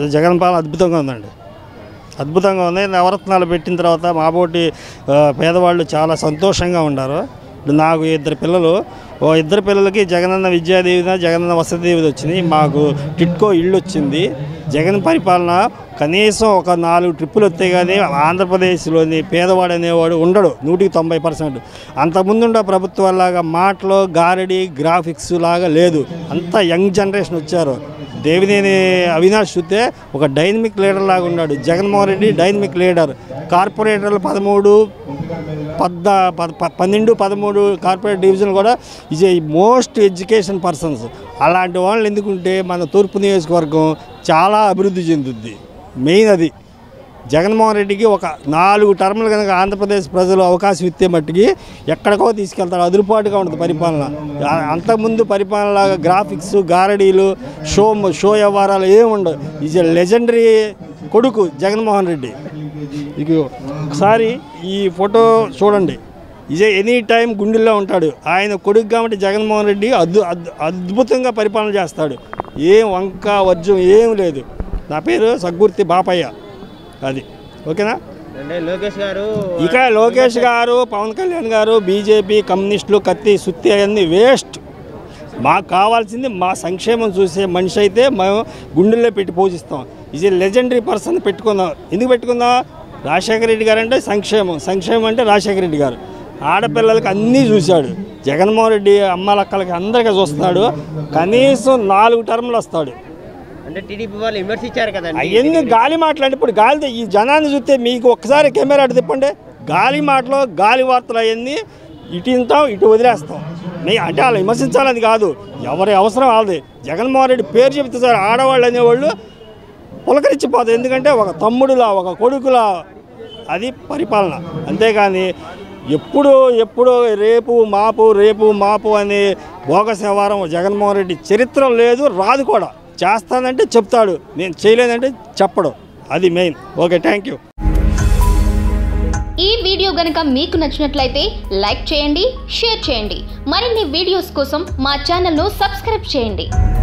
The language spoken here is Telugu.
జగన్ పాలన అద్భుతంగా ఉందండి అద్భుతంగా ఉంది నవరత్నాలు పెట్టిన తర్వాత మాబోటి ఆ, పేదవాళ్ళు చాలా సంతోషంగా ఉన్నారు ఇప్పుడు నాకు ఇద్దరు పిల్లలు ఓ ఇద్దరు పిల్లలకి జగనన్న విద్యాదీవెన జగనన్న వసతి దీవెన వచ్చినాయి మాకు టిట్కో ఇల్లు వచ్చింది జగన్ పరిపాలన కనీసం ఒక నాలుగు ట్రిప్పులు వస్తే కానీ ఆంధ్రప్రదేశ్లోని పేదవాడు అనేవాడు ఉండడు నూటికి తొంభై పర్సెంట్ అంతకుముందుండే ప్రభుత్వాలాగా మాటలు గారడి గ్రాఫిక్స్ లాగా లేదు అంతా యంగ్ జనరేషన్ వచ్చారు దేవినేని అవినాష్ చూస్తే ఒక డైనమిక్ లీడర్ లాగా ఉన్నాడు జగన్మోహన్ రెడ్డి డైనమిక్ లీడర్ కార్పొరేటర్లు పదమూడు పద్ద పద ప- పన్నెండు పదమూడు కార్పొరేట్ డివిజన్ కూడా is a most education persons అలాంటి వాళ్ళు ఎందుకుంటే మన తూర్పు నియోజకవర్గం చాలా అభివృద్ధి చెందుద్ది మెయిన్ అది జగన్మోహన్ రెడ్డికి ఒక నాలుగు టర్ములు కనుక ఆంధ్రప్రదేశ్ ప్రజలు అవకాశం ఇస్తే మట్టికి ఎక్కడికో తీసుకెళ్తాడు అదురుపాటుగా ఉంటుంది పరిపాలన ఆ- అంతకుముందు పరిపాలనలాగా గ్రాఫిక్స్ గారడీలు షో షో వ్యవహారాలు ఏమి ఉండవు ఈజ్ ఎ లెజెండరీ కొడుకు జగన్మోహన్ రెడ్డి ఇక ఒకసారి ఈ ఫోటో చూడండి ఇదే ఎనీ టైం గుండెల్లో ఉంటాడు ఆయన కొడుకు కాబట్టి జగన్మోహన్ రెడ్డి అద్భు అద్భు- అద్భుతంగా పరిపాలన చేస్తాడు ఏం వంక వర్జం ఏం లేదు నా పేరు సగ్గుర్తి బాపయ్య అది ఓకేనా అంటే లోకేష్ గారు ఇక లోకేష్ గారు పవన్ కళ్యాణ్ గారు బీజేపీ కమ్యూనిస్టులు కత్తి సుత్తి అవన్నీ వేస్ట్ మాకు కావాల్సింది మా సంక్షేమం చూసే మనిషి అయితే మేము గుండెల్లో పెట్టి పూజిస్తాం ఇది లెజెండరీ పర్సన్ పెట్టుకుందాం ఎందుకు పెట్టుకుందాం రాజశేఖర రెడ్డి గారు అంటే సంక్షేమం సంక్షేమం అంటే రాజశేఖర రెడ్డి గారు ఆడపిల్లలకి అన్నీ చూశాడు జగన్మోహన్ రెడ్డి అమ్మలక్కలకి అందరికీ చూస్తున్నాడు కనీసం నాలుగు టర్ములు వస్తాడు అంటే టీడీపీ వాళ్ళు విమర్శించారు కదండి అవన్నీ గాలి మాట్లాడి ఇప్పుడు గాలితో ఈ జనాన్ని చూస్తే మీకు ఒక్కసారి కెమెరా అటు తిప్పండి గాలి మాటలు గాలి వార్తలు అవన్నీ ఇటు వింటాం ఇటు వదిలేస్తాం నీ అంటే వాళ్ళు విమర్శించాలని కాదు ఎవరి అవసరం వాళ్ళది జగన్మోహన్ రెడ్డి పేరు చెప్తే సార్ ఆడవాళ్ళు అనేవాళ్ళు పులకరించిపోతారు ఎందుకంటే ఒక తమ్ముడులా ఒక కొడుకులా అది పరిపాలన అంతేగాని ఎప్పుడు ఎప్పుడు రేపు మాపు రేపు మాపు అనే బోగస్ వ్యవహారం జగన్మోహన్ రెడ్డి చరిత్ర లేదు రాదు కూడా చేస్తానంటే చెప్తాడు నేను చేయలేదంటే చెప్పడు అది మెయిన్ ఓకే థ్యాంక్ యూ ఈ వీడియో గనుక మీకు నచ్చినట్లయితే లైక్ చేయండి షేర్ చేయండి మరిన్ని వీడియోస్ కోసం మా ఛానల్ను సబ్స్క్రైబ్ చేయండి